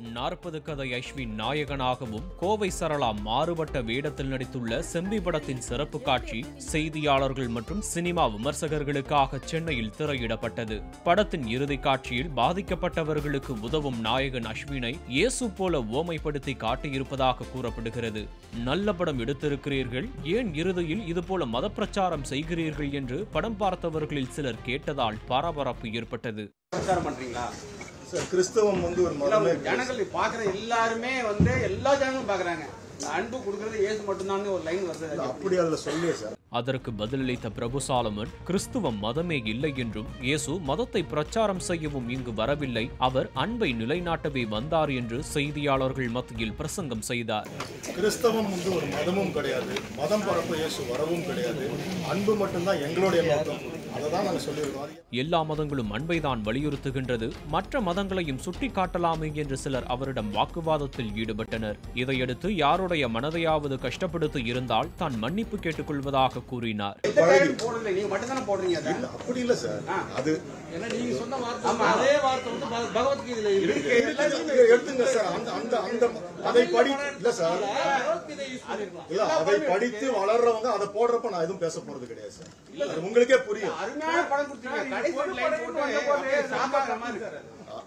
நாற்பது கதை அஸ்வின் நாயகனாகவும் கோவை சரளா மாறுபட்ட வேடத்தில் நடித்துள்ள செம்பி படத்தின் சிறப்பு காட்சி செய்தியாளர்கள் மற்றும் சினிமா விமர்சகர்களுக்காக சென்னையில் திரையிடப்பட்டது படத்தின் இறுதி காட்சியில் பாதிக்கப்பட்டவர்களுக்கு உதவும் நாயகன் அஸ்வினை இயேசு போல ஓமைப்படுத்தி காட்டியிருப்பதாக கூறப்படுகிறது நல்ல படம் எடுத்திருக்கிறீர்கள் ஏன் இறுதியில் இதுபோல மதப்பிரச்சாரம் செய்கிறீர்கள் என்று படம் பார்த்தவர்களில் சிலர் கேட்டதால் பரபரப்பு ஏற்பட்டது பிரச்சாரம் பண்றீங்களா சார் கிறிஸ்தவம் வந்து ஒரு இல்ல, மதமே ஜனங்கள் பாக்குற எல்லாருமே வந்து எல்லா ஜனங்களும் பாக்குறாங்க அன்பு கொடுக்கறது ஏசு மட்டும்தான் ஒரு லைன் வருது இல்ல, அப்படி அதுல சொல்லியே சார் அதற்கு பதிலளித்த பிரபு சாலமன் கிறிஸ்துவம் மதமே இல்லை என்றும் இயேசு மதத்தை பிரச்சாரம் செய்யவும் இங்கு வரவில்லை அவர் அன்பை நிலைநாட்டவே வந்தார் என்று செய்தியாளர்கள் மத்தியில் பிரசங்கம் செய்தார் கிறிஸ்தவம் வந்து ஒரு மதமும் கிடையாது மதம் பரப்ப இயேசு வரவும் கிடையாது அன்பு மட்டும்தான் எங்களுடைய நோக்கம் அதை தான் நாங்கள் சொல்லியிருக்கோம் அது எல்லா மதங்களும் அன்பைதான் வலியுறுத்துகின்றது மற்ற மதங்களையும் சுட்டிக்காட்டலாமே என்று சிலர் அவரிடம் வாக்குவாதத்தில் ஈடுபட்டனர் இதையடுத்து யாருடைய மனதையாவது கஷ்டப்படுத்தி இருந்தால் தான் மன்னிப்பு கேட்டுக்கொள்வதாக கூறினார் எந்த டைம் போடல நீங்க மட்டும் தானே போடுறீங்க அதை இல்ல, அப்படி இல்லை சார் அது ஏன்னா நீங்க சொன்ன வார்த்தை ஆமா அதே வார்த்தை வந்து பக- பகவத்கீதையில இருக்கு இதை எடுத்துங்க சார் அந்த அந்த அந்த அதை படி இல்ல சார் இல்ல அதை படித்து வளர்றவங்க அதை போடுறப்ப நான் எதுவும் பேச போறது கிடையாது சார் அது உங்களுக்கே புரியும் அருமையான படம் கொடுத்தீங்க கடைசி ஒரு லைன் போட்டு அப்படியே சாப்பாடுற மாதிரி இருக்கு.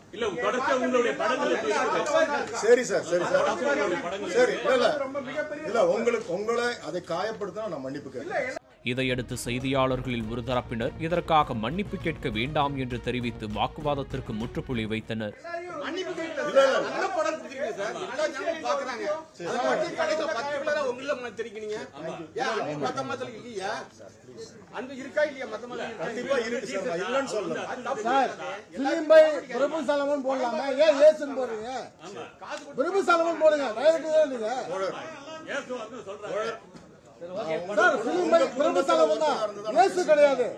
சரி சார் சரி சார் சரி இல்ல இல்ல இல்ல உங்களுக்கு உங்களை அதை காயப்படுத்தினா நான் மன்னிப்பு கேட்கிறேன் இதையடுத்து செய்தியாளர்களில் ஒரு தரப்பினர் இதற்காக மன்னிப்பு கேட்க வேண்டாம் என்று தெரிவித்து வாக்குவாதத்திற்கு முற்றுப்புள்ளி வைத்தனர் மன்னிப்பு கேட்கல சார். நல்ல படம் கொடுத்தீங்க சார். எல்லா ஜனங்களும் பாக்குறாங்க. அதை மட்டும் கடைசியில particular ஆ உங்களை முன்னாடி தெரிவிக்கிறீங்க. ஏன் அன்பு மத்த மதத்துல இல்லையா? அன்பு இருக்கா இல்லையா மத்த மதத்துல? கண்டிப்பா இருக்கு சார் நான் இல்லைன்னு சொல்லல அது தப்பு sir sir. Film by Prabhu Solomon போடலாமா ஏன் ஏசுன்னு போடுறீங்க பிரபு சாலமன் போடுங்க டைரக்டர் நீங்க sir film by Prabhu Solomon தான் ஏசு கிடையாது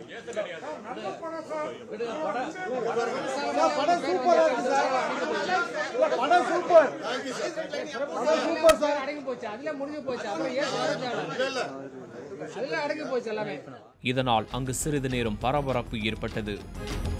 சார், படம் சூப்பரா இருக்கு சார் படம் சூப்பர் படம் சூப்பர் சார் அடங்கி போச்சு அதுல முடிஞ்சு போச்சு அப்புறம் ஏன் வளர்ச்சாலும் அதுல அடங்கி போச்சு எல்லாமே இதனால் அங்கு சிறிது நேரம் பரபரப்பு ஏற்பட்டது